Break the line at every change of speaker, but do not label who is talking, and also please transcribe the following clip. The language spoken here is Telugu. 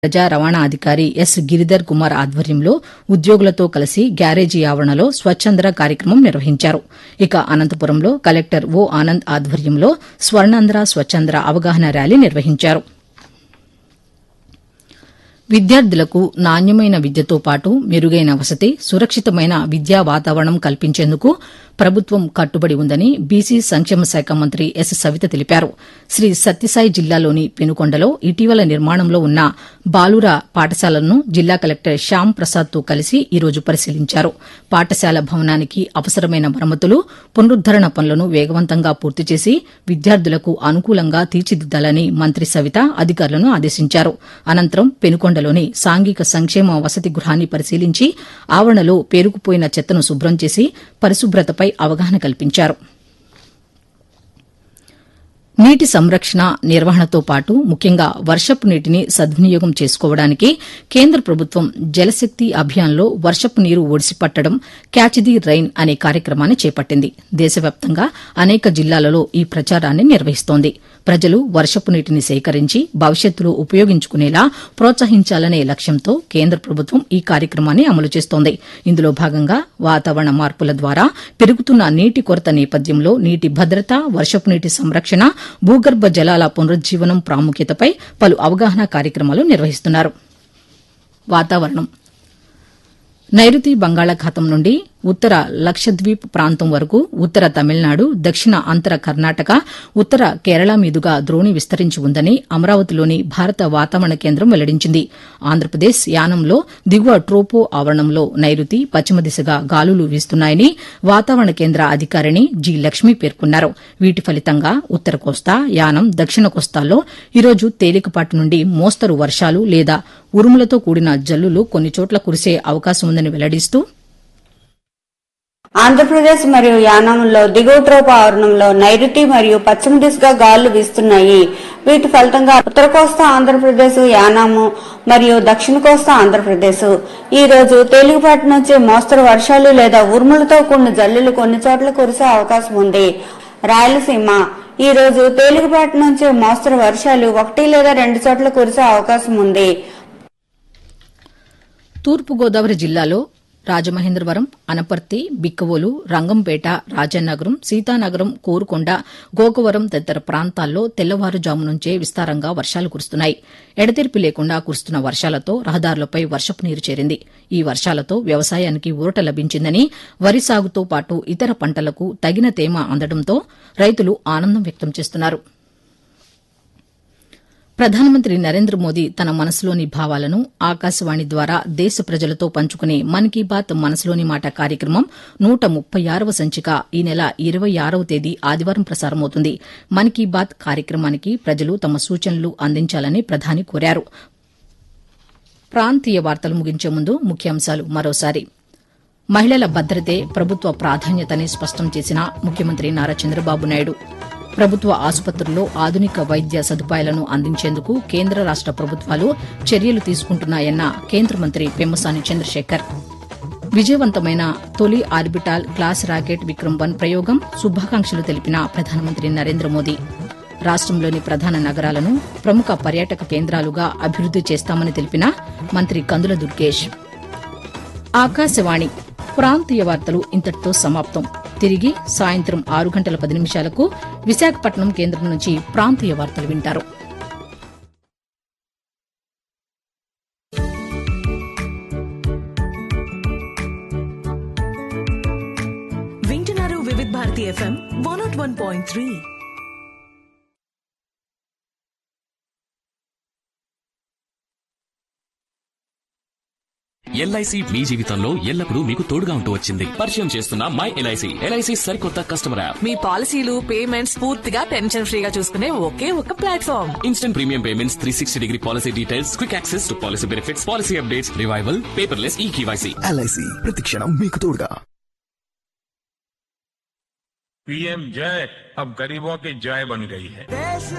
ప్రజా రవాణా అధికారి ఎస్ గిరిధర్ కుమార్ ఆధ్వర్యంలో ఉద్యోగులతో కలిసి గ్యారేజీ ఆవరణలో స్వచ్ఛంద్ర కార్యక్రమం నిర్వహించారు ఇక అనంతపురంలో కలెక్టర్ ఓ ఆనంద్ ఆధ్వర్యంలో స్వర్ణాంధ్ర స్వచ్ఛంద్ర అవగాహన ర్యాలీ నిర్వహించారు విద్యార్థులకు నాణ్యమైన విద్యతో పాటు మెరుగైన వసతి సురక్షితమైన విద్యా వాతావరణం కల్పించేందుకు ప్రభుత్వం కట్టుబడి ఉందని బీసీ సంక్షేమ శాఖ మంత్రి ఎస్ సవిత తెలిపారు శ్రీ సత్యసాయి జిల్లాలోని పెనుకొండలో ఇటీవల నిర్మాణంలో ఉన్న బాలుర పాఠశాలను జిల్లా కలెక్టర్ శ్యామ్ ప్రసాద్తో కలిసి ఈరోజు పరిశీలించారు పాఠశాల భవనానికి అవసరమైన మరమ్మతులు పునరుద్దరణ పనులను వేగవంతంగా పూర్తి చేసి విద్యార్థులకు అనుకూలంగా తీర్చిదిద్దాలని మంత్రి సవిత అధికారులను ఆదేశించారు అనంతరం పెనుకొండలోని సాంఘిక సంక్షేమ వసతి గృహాన్ని పరిశీలించి ఆవరణలో పేరుకుపోయిన చెత్తను శుభ్రం చేసి పరిశుభ్రతపై అవగాహన కల్పించారు నీటి సంరక్షణ నిర్వహణతో పాటు ముఖ్యంగా వర్షపు నీటిని సద్వినియోగం చేసుకోవడానికి కేంద్ర ప్రభుత్వం జలశక్తి అభియాన్లో వర్షపు నీరు ఒడిసిపట్టడం క్యాచ్ ది రైన్ అనే కార్యక్రమాన్ని చేపట్టింది దేశవ్యాప్తంగా అనేక జిల్లాలలో ఈ ప్రచారాన్ని నిర్వహిస్తోంది ప్రజలు వర్షపు నీటిని సేకరించి భవిష్యత్తులో ఉపయోగించుకునేలా ప్రోత్సహించాలనే లక్ష్యంతో కేంద్ర ప్రభుత్వం ఈ కార్యక్రమాన్ని అమలు చేస్తోంది ఇందులో భాగంగా వాతావరణ మార్పుల ద్వారా పెరుగుతున్న నీటి కొరత నేపథ్యంలో నీటి భద్రత వర్షపు నీటి సంరక్షణ భూగర్భ జలాల పునరుజ్జీవనం ప్రాముఖ్యతపై పలు అవగాహన కార్యక్రమాలు నిర్వహిస్తున్నారు వాతావరణం నైరుతి బంగాళాఖాతం నుండి ఉత్తర లక్షద్వీప్ ప్రాంతం వరకు ఉత్తర తమిళనాడు దక్షిణ అంతర కర్ణాటక ఉత్తర కేరళ మీదుగా ద్రోణి విస్తరించి ఉందని అమరావతిలోని భారత వాతావరణ కేంద్రం వెల్లడించింది ఆంధ్రప్రదేశ్ యానంలో దిగువ ట్రోపో ఆవరణంలో నైరుతి పశ్చిమ దిశగా గాలులు వీస్తున్నాయని వాతావరణ కేంద్ర అధికారిణి జి లక్ష్మి పేర్కొన్నారు వీటి ఫలితంగా ఉత్తర కోస్తా యానం దక్షిణ కోస్తాల్లో ఈరోజు తేలికపాటి నుండి మోస్తరు వర్షాలు లేదా ఉరుములతో కూడిన జల్లులు కొన్ని చోట్ల కురిసే అవకాశం ఉందని వెల్లడిస్తూ
ఆంధ్రప్రదేశ్ మరియు యానాంలో దిగువ ట్రోపా ఆవరణంలో నైరుతి మరియు పశ్చిమ దిశగా గాలులు వీస్తున్నాయి వీటి ఫలితంగా ఉత్తర కోస్తా ఆంధ్రప్రదేశ్ యానాము మరియు దక్షిణ కోస్తా ఆంధ్రప్రదేశ్ ఈ రోజు తేలికపాటి నుంచి మోస్తరు వర్షాలు లేదా ఉరుములతో కూడిన జల్లులు కొన్ని చోట్ల కురిసే అవకాశం ఉంది రాయలసీమ ఈ రోజు తేలికపాటి నుంచి మోస్తరు వర్షాలు ఒకటి లేదా రెండు చోట్ల కురిసే అవకాశం ఉంది
తూర్పుగోదావరి జిల్లాలో రాజమహేంద్రవరం అనపర్తి బిక్కవోలు రంగంపేట రాజానగరం సీతానగరం కోరుకొండ గోకవరం తదితర ప్రాంతాల్లో తెల్లవారుజాము నుంచే విస్తారంగా వర్షాలు కురుస్తున్నాయి ఎడతెరిపి లేకుండా కురుస్తున్న వర్షాలతో రహదారులపై వర్షపు నీరు చేరింది ఈ వర్షాలతో వ్యవసాయానికి ఊరట లభించిందని వరి సాగుతో పాటు ఇతర పంటలకు తగిన తేమ అందడంతో రైతులు ఆనందం వ్యక్తం చేస్తున్నారు ప్రధానమంత్రి నరేంద్ర మోదీ తన మనసులోని భావాలను ఆకాశవాణి ద్వారా దేశ ప్రజలతో పంచుకునే మన్ కీ బాత్ మనసులోని మాట కార్యక్రమం నూట ముప్పై ఆరవ సంచిక ఈ నెల ఇరవై ఆరవ తేదీ ఆదివారం ప్రసారమవుతుంది మన్ కీ బాత్ కార్యక్రమానికి ప్రజలు తమ సూచనలు అందించాలని ప్రధాని కోరారు ప్రాంతీయ వార్తలు ముగించే ముందు ముఖ్యాంశాలు మరోసారి మహిళల భద్రతే ప్రభుత్వ ప్రాధాన్యతని స్పష్టం చేసిన ముఖ్యమంత్రి నారా చంద్రబాబు నాయుడు ప్రభుత్వ ఆసుపత్రుల్లో ఆధునిక వైద్య సదుపాయాలను అందించేందుకు కేంద్ర రాష్ట ప్రభుత్వాలు చర్యలు తీసుకుంటున్నాయన్న కేంద్ర మంత్రి పెమ్మసాని చంద్రశేఖర్ విజయవంతమైన తొలి orbital class rocket Vikram one ప్రయోగం శుభాకాంక్షలు తెలిపిన ప్రధానమంత్రి నరేంద్ర మోదీ రాష్టంలోని ప్రధాన నగరాలను ప్రముఖ పర్యాటక కేంద్రాలుగా అభివృద్ది చేస్తామని తెలిపిన మంత్రి కందుల దుర్గేష్ ఆకాశవాణి ప్రాంతీయ వార్తలు ఇంతటితో సమాప్తం తిరిగి సాయంత్రం ఆరు గంటల పది నిమిషాలకు విశాఖపట్నం కేంద్రం నుంచి ప్రాంతీయ వార్తలు వింటారు
వింటున్నారు Vividh Bharati FM one nought one point three
LIC మీ జీవితంలో ఎల్లప్పుడూ మీకు తోడుగా ఉంటూ వచ్చింది పరిచయం చేస్తున్న మై ఎల్ఐసి ఎల్ఐసి సరికొత్త కస్టమర్ యాప్
మీ పాలసీలు పేమెంట్స్ పూర్తిగా టెన్షన్ ఫ్రీగా చూసుకునే ఒకే ఒక platform
instant premium payments three sixty degree policy details quick access to policy benefits policy updates revival paperless e KYC
LIC प्रतिक्षण మీకు తోడుగా
पीएम जय अब गरीबों की जय बन गई है
देश